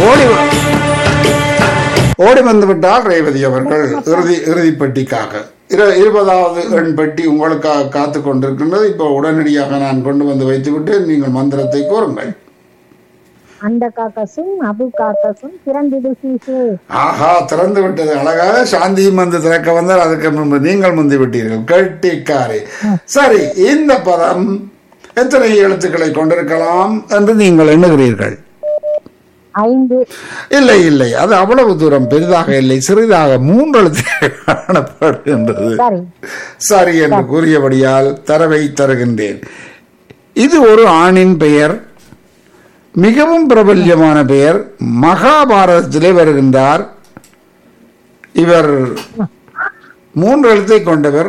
ஓடி வா- ஓடி வந்து விட்டால் ரேவதி அவர்கள் இறுதி இறுதி பெட்டிக்காக இரு- இருபதாவது எண் பெட்டி உங்களுக்காக காத்து கொண்டிருக்கின்றது இப்போ உடனடியாக நான் கொண்டு வந்து வைத்துவிட்டு நீங்கள் மந்திரத்தை கூறுங்கள் அந்த காக்கசும் அபு காக்கசும் திறந்திடு சீசு ஆஹா திறந்து விட்டது அழகாக சாந்தியும் வந்து திறக்க வந்தால் அதுக்கு முன்பு நீங்கள் முந்தி விட்டீர்கள் கட்டிக்காரி சரி இந்த பதம் எத்தனை எழுத்துக்களை கொண்டிருக்கலாம் என்று நீங்கள் எண்ணுகிறீர்கள் ஐந்து இல்லை இல்லை அது அவ்வளவு தூரம் பெரிதாக இல்லை சிறிதாக மூன்று எழுத்துக்கள் காணப்படுகின்றது சரி சரி என்று கூறியபடியால் தரவை தருகின்றேன் இது ஒரு ஆணின் பெயர் மிகவும் பிரபல்யமான பெயர் மகாபாரதத்திலே வருகின்றார் இவர் மூன்று எழுத்தை கொண்டவர்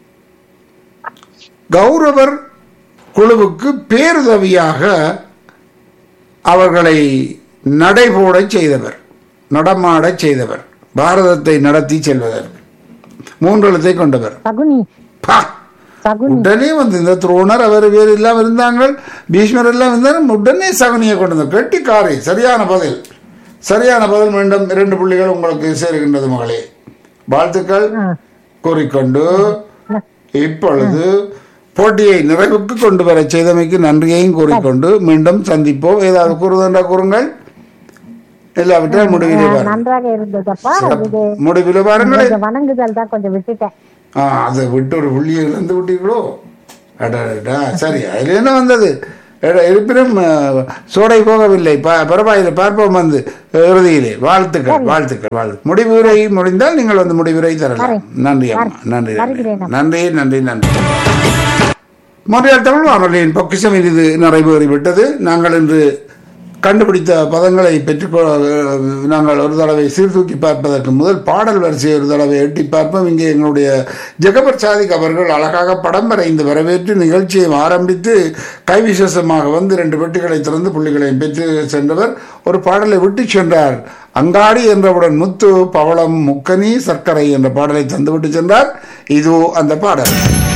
கௌரவர் குழுவுக்கு பேருதவியாக அவர்களை நடைபோடச் செய்தவர் நடமாடச் செய்தவர் பாரதத்தை நடத்தி செல்வதற்கு மூன்று எழுத்தை கொண்டவர் சகுனி பா சகுனி உடனே வந்து இந்த துரோணர் அவர் வேறு எல்லாம் இருந்தாங்க பீஷ்மர் எல்லாம் இருந்தாங்க உடனே சகனியை கொண்டு வந்தார் கெட்டிக்காரி சரியான பதில் சரியான பதில் மீண்டும் இரண்டு புள்ளிகள் உங்களுக்கு சேருகின்றது மகளே வாழ்த்துக்கள் ஆ. கூறிக்கொண்டு இப்பொழுது போட்டியை நிறைவுக்கு கொண்டு வர செய்தமைக்கு நன்றியையும் கூறிக்கொண்டு மீண்டும் சந்திப்போம் ஏதாவது கூறுதண்டா கூறுங்கள் இல்லாவிட்டால் முடிவிலே பாருங்கள் நன்றாக இருந்ததப்பா இது முடிவிலே பாருங்கள் கொஞ்சம் வணங்குதல் தான் கொஞ்சம் விட்டுட்டேன் ஆ அதை விட்டு ஒரு புள்ளியை இழந்து விட்டீர்களோ அடடா சரி அதில் என்ன வந்தது எட- இருப்பினும் அஹ், சோடை போகவில்லை ப- பரவாயில்லை பார்ப்போம் வந்து இறுதியிலே வாழ்த்துக்கள் வாழ்த்துக்கள் வாழ்த்து முடிவுரை முடிந்தால் நீங்கள் வந்து முடிவுரை தரலாம் நன்றி அம்மா நன்றி நன்றி வருகிறேன் நன்றி நன்றி நன்றி மொழியால் தமிழ் வானொலியின் பொக்கிஷம் இது நிறைவேறிவிட்டது நாங்கள் இன்று கண்டுபிடித்த பதங்களை பெற்றுக்கொ நாங்கள் ஒரு தடவை சீர்தூக்கி பார்ப்பதற்கு முதல் பாடல் வரிசையை ஒரு தடவை எட்டி பார்ப்போம் இங்கே எங்களுடைய ஜெகபர் சாதிக் அவர்கள் அழகாக படம் வரைந்து வரவேற்று நிகழ்ச்சியை ஆரம்பித்து கைவிசேஷமாக வந்து ரெண்டு பெட்டிகளை திறந்து புள்ளிகளை பெற்று சென்றவர் ஒரு பாடலை விட்டு சென்றார் அங்காடி என்றவுடன் முத்து பவளம் முக்கனி சர்க்கரை என்ற பாடலை தந்துவிட்டு சென்றார் இதோ அந்த பாடல்